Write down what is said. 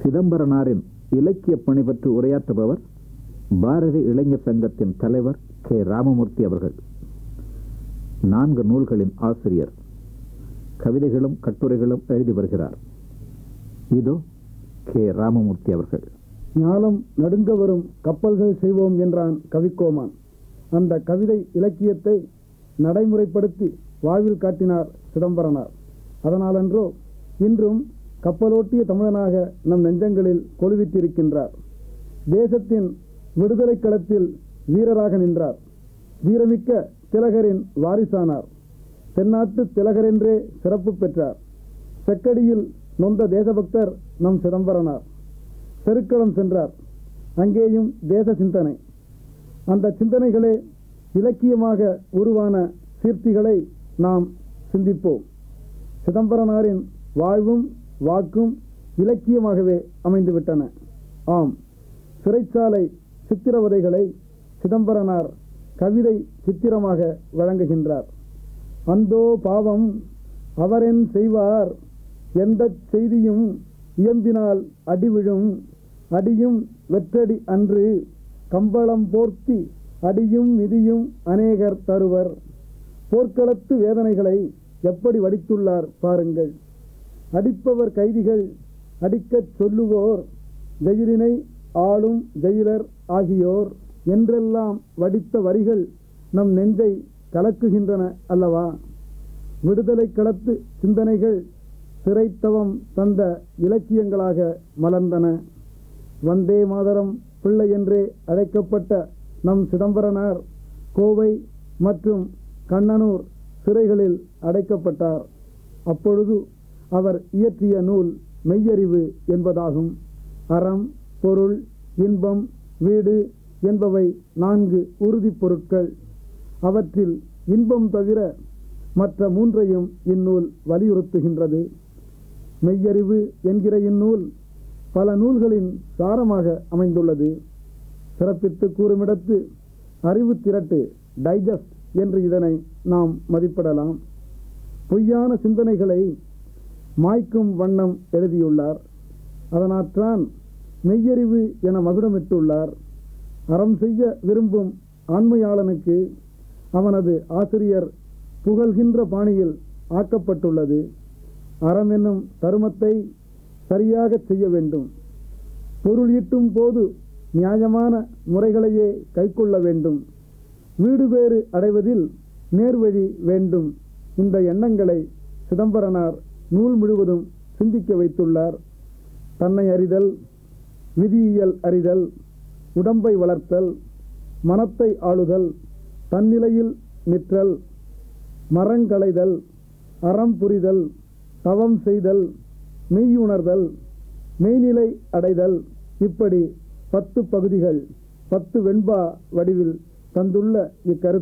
சிதம்பரனாரின் இலக்கிய பணி பற்றி உரையாற்றுபவர் பாரதி இளைஞர் சங்கத்தின் தலைவர் கே ராமமூர்த்தி அவர்கள் நான்கு நூல்களின் ஆசிரியர் கவிதைகளும் கட்டுரைகளும் எழுதி வருகிறார் இதோ கே ராமமூர்த்தி அவர்கள் ஞாலம் நடுங்க வரும் கப்பல்கள் செய்வோம் என்றான் கவிக்கோமான் அந்த கவிதை இலக்கியத்தை நடைமுறைப்படுத்தி வாழ்வில் காட்டினார் சிதம்பரனார் அதனாலன்றோ இன்றும் கப்பலோட்டிய தமிழனாக நம் நெஞ்சங்களில் கொலுவித்திருக்கின்றார் தேசத்தின் விடுதலை களத்தில் வீரராக நின்றார் வீரமிக்க திலகரின் வாரிசானார் தென்னாட்டு திலகரென்றே சிறப்பு பெற்றார் செக்கடியில் நொந்த தேசபக்தர் நம் சிதம்பரனார் செருக்களம் சென்றார் அங்கேயும் தேச சிந்தனை அந்த சிந்தனைகளே இலக்கியமாக உருவான சீர்த்திகளை நாம் சிந்திப்போம் சிதம்பரனாரின் வாழ்வும் வாக்கும் இலக்கியமாகவே அமைந்துவிட்டன ஆம் சிறைச்சாலை சித்திரவதைகளை சிதம்பரனார் கவிதை சித்திரமாக வழங்குகின்றார் அந்தோ பாவம் அவரென் செய்வார் எந்த செய்தியும் இயம்பினால் அடிவிழும் அடியும் வெற்றடி அன்று கம்பளம் போர்த்தி அடியும் மிதியும் அநேகர் தருவர் போர்க்களத்து வேதனைகளை எப்படி வடித்துள்ளார் பாருங்கள் அடிப்பவர் கைதிகள் அடிக்கச் சொல்லுவோர் ஜெயிலினை ஆளும் ஜெயிலர் ஆகியோர் என்றெல்லாம் வடித்த வரிகள் நம் நெஞ்சை கலக்குகின்றன அல்லவா விடுதலை களத்து சிந்தனைகள் சிறைத்தவம் தந்த இலக்கியங்களாக மலர்ந்தன வந்தே மாதரம் பிள்ளை என்றே அழைக்கப்பட்ட நம் சிதம்பரனார் கோவை மற்றும் கண்ணனூர் சிறைகளில் அடைக்கப்பட்டார் அப்பொழுது அவர் இயற்றிய நூல் மெய்யறிவு என்பதாகும் அறம் பொருள் இன்பம் வீடு என்பவை நான்கு உறுதிப் பொருட்கள் அவற்றில் இன்பம் தவிர மற்ற மூன்றையும் இந்நூல் வலியுறுத்துகின்றது மெய்யறிவு என்கிற இந்நூல் பல நூல்களின் சாரமாக அமைந்துள்ளது சிறப்பித்து கூறுமிடத்து அறிவு திரட்டு டைஜஸ்ட் என்று இதனை நாம் மதிப்பிடலாம் பொய்யான சிந்தனைகளை மாய்க்கும் வண்ணம் எழுதியுள்ளார் அதனாற்றான் மெய்யறிவு என மகுடமிட்டுள்ளார் அறம் செய்ய விரும்பும் ஆண்மையாளனுக்கு அவனது ஆசிரியர் புகழ்கின்ற பாணியில் ஆக்கப்பட்டுள்ளது அறம் என்னும் தருமத்தை சரியாக செய்ய வேண்டும் பொருள் ஈட்டும் போது நியாயமான முறைகளையே கைக்கொள்ள வேண்டும் வீடு பேறு அடைவதில் நேர்வழி வேண்டும் இந்த எண்ணங்களை சிதம்பரனார் நூல் முழுவதும் சிந்திக்க வைத்துள்ளார் தன்னை அறிதல் விதியியல் அறிதல் உடம்பை வளர்த்தல் மனத்தை ஆளுதல் தன்னிலையில் நிற்றல் மரங்களைதல் அறம் புரிதல் தவம் செய்தல் மெய்யுணர்தல் மெய்நிலை அடைதல் இப்படி பத்து பகுதிகள் பத்து வெண்பா வடிவில் தந்துள்ள இக்கருத்து